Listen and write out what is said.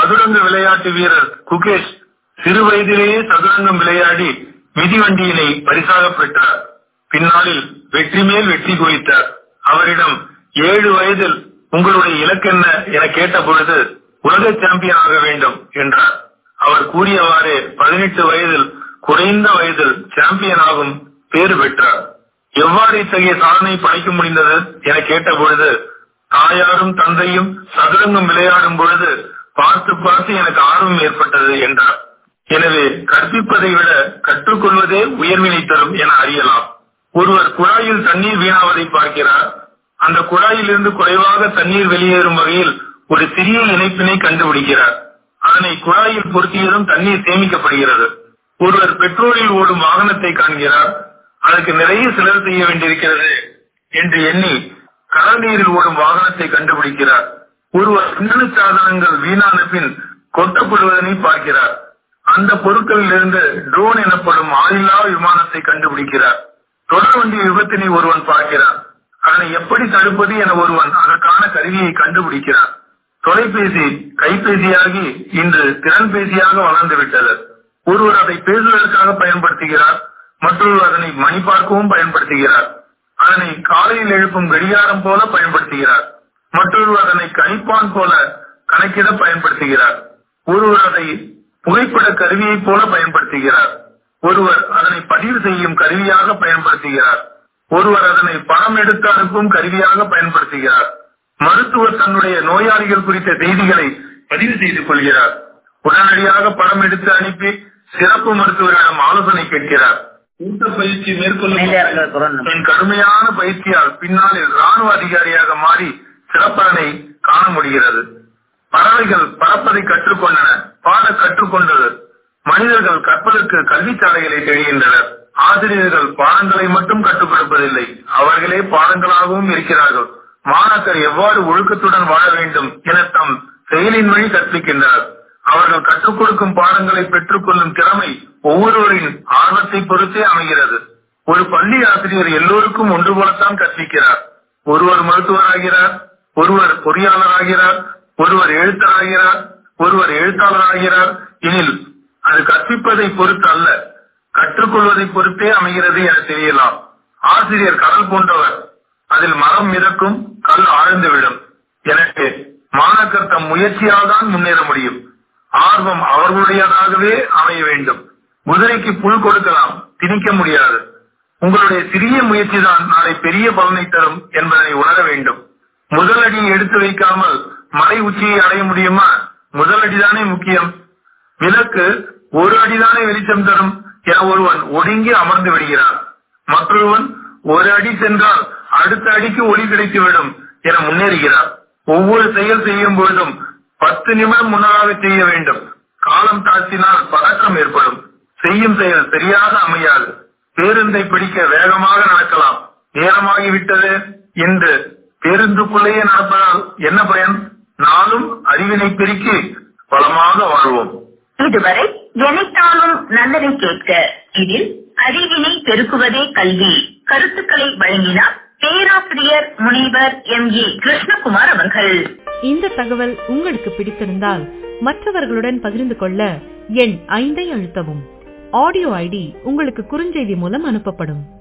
சதுரங்க விளையாட்டு வீரர் குகேஷ் சிறு வயதிலேயே சதுரங்கம் விளையாடி மிதிவண்டியினை பரிசாக பெற்றார் பின்னாளில் வெற்றி மேல் வெற்றி குவித்தார் அவரிடம் ஏழு வயதில் உங்களுடைய இலக்கென்ன என கேட்ட பொழுது உலக சாம்பியன் ஆக வேண்டும் என்றார் அவர் கூறியவாறே பதினெட்டு வயதில் குறைந்த வயதில் சாம்பியன் ஆகும் பேறு பெற்றார் எவ்வாறு இத்தகைய சாதனை படைக்க முடிந்தது என கேட்ட பொழுது தாயாரும் தந்தையும் சதுரங்கம் விளையாடும் பொழுது பார்த்து பார்த்து எனக்கு ஆர்வம் ஏற்பட்டது என்றார் எனவே கற்பிப்பதை விட கற்றுக்கொள்வதே உயர்வினை தரும் என அறியலாம் ஒருவர் குழாயில் தண்ணீர் வீணாவதை பார்க்கிறார் அந்த குழாயில் இருந்து குறைவாக தண்ணீர் வெளியேறும் வகையில் ஒரு சிறிய இணைப்பினை கண்டுபிடிக்கிறார் அதனை குழாயில் பொருத்தியதும் தண்ணீர் சேமிக்கப்படுகிறது ஒருவர் பெட்ரோலில் ஓடும் வாகனத்தை காண்கிறார் அதற்கு நிறைய செலவு செய்ய வேண்டியிருக்கிறது என்று எண்ணி கடல் நீரில் ஓடும் வாகனத்தை கண்டுபிடிக்கிறார் ஒருவர் மின்னணு சாதனங்கள் வீணான பின் கொட்டப்படுவதனை பார்க்கிறார் அந்த பொருட்களில் இருந்து ட்ரோன் எனப்படும் ஆளில்லா விமானத்தை கண்டுபிடிக்கிறார் தொடர் வண்டி விபத்தினை ஒருவன் பார்க்கிறார் அதனை எப்படி தடுப்பது என ஒருவன் அதற்கான கருவியை கண்டுபிடிக்கிறார் தொலைபேசி கைபேசியாகி இன்று திறன்பேசியாக வளர்ந்து விட்டது ஒருவர் அதை பேசுவதற்காக பயன்படுத்துகிறார் மற்றொருவர் அதனை மணி பார்க்கவும் பயன்படுத்துகிறார் அதனை காலையில் எழுப்பும் கடிகாரம் போல பயன்படுத்துகிறார் மற்றொருவர் அதனை கணிப்பான் போல கணக்கிட பயன்படுத்துகிறார் ஒருவர் அதை புகைப்பட கருவியைப் போல பயன்படுத்துகிறார் ஒருவர் அதனை பதிவு செய்யும் கருவியாக பயன்படுத்துகிறார் ஒருவர் அதனை பணம் எடுத்து அனுப்பும் கருவியாக பயன்படுத்துகிறார் மருத்துவர் தன்னுடைய நோயாளிகள் குறித்த செய்திகளை பதிவு செய்து கொள்கிறார் உடனடியாக பணம் எடுத்து அனுப்பி சிறப்பு மருத்துவரிடம் ஆலோசனை கேட்கிறார் கூட்ட பயிற்சி மேற்கொள்ளும் தன் கடுமையான பயிற்சியால் பின்னாளில் ராணுவ அதிகாரியாக மாறி சிறப்பலனை காண முடிகிறது பறவைகள் பறப்பதை கற்றுக்கொண்டன பாட கற்றுக்கொண்டது மனிதர்கள் கற்பதற்கு கல்விச்சாலைகளை தெரிகின்றனர் ஆசிரியர்கள் பாடங்களை மட்டும் கற்றுக் கொடுப்பதில்லை அவர்களே பாடங்களாகவும் இருக்கிறார்கள் மாணாக்கர் எவ்வாறு ஒழுக்கத்துடன் வாழ வேண்டும் என தம் செயலின் வழி கற்பிக்கின்றனர் அவர்கள் கற்றுக் கொடுக்கும் பாடங்களை பெற்றுக் கொள்ளும் திறமை ஒவ்வொருவரின் ஆர்வத்தை பொறுத்தே அமைகிறது ஒரு பள்ளி ஆசிரியர் எல்லோருக்கும் ஒன்று போலத்தான் கற்பிக்கிறார் ஒருவர் மருத்துவராகிறார் ஒருவர் பொறியாளராகிறார் ஒருவர் எழுத்தராகிறார் ஒருவர் எழுத்தாளராகிறார் எனில் அது கற்பிப்பதை பொறுத்து அல்ல கற்றுக்கொள்வதை பொறுத்தே அமைகிறது என தெரியலாம் ஆசிரியர் கடல் போன்றவர் அதில் மரம் மிதக்கும் கல் ஆழ்ந்துவிடும் எனவே மாணாக்கர் தம் முயற்சியால் தான் முன்னேற முடியும் ஆர்வம் அவர்களுடையதாகவே அமைய வேண்டும் குதிரைக்கு புல் கொடுக்கலாம் திணிக்க முடியாது உங்களுடைய சிறிய முயற்சி தான் நாளை பெரிய பலனை தரும் என்பதனை உணர வேண்டும் முதல் அடியை எடுத்து வைக்காமல் மலை உச்சியை அடைய முடியுமா முதல் அடிதானே முக்கியம் விளக்கு ஒரு அடிதானே வெளிச்சம் தரும் என ஒருவன் ஒடுங்கி அமர்ந்து விடுகிறான் மற்றொருவன் ஒரு அடி சென்றால் அடுத்த அடிக்கு ஒளி கிடைத்துவிடும் என முன்னேறுகிறார் ஒவ்வொரு செயல் செய்யும் பொழுதும் பத்து நிமிடம் முன்னதாக செய்ய வேண்டும் காலம் தாழ்த்தினால் பதற்றம் ஏற்படும் செய்யும் செயல் சரியாக அமையாது பேருந்தை பிடிக்க வேகமாக நடக்கலாம் நேரமாகிவிட்டது என்று பேருந்துக்குள்ளேயே நடப்பதால் என்ன பயன் நாளும் அறிவினை பெருக்கி பலமாக வாழ்வோம் இதுவரை எனைத்தானும் நல்லதை கேட்க இதில் அறிவினை பெருக்குவதே கல்வி கருத்துக்களை வழங்கினார் பேராசிரியர் முனைவர் எம் ஏ கிருஷ்ணகுமார் அவர்கள் இந்த தகவல் உங்களுக்கு பிடித்திருந்தால் மற்றவர்களுடன் பகிர்ந்து கொள்ள எண் ஐந்தை அழுத்தவும் ஆடியோ ஐடி உங்களுக்கு குறுஞ்செய்தி மூலம் அனுப்பப்படும்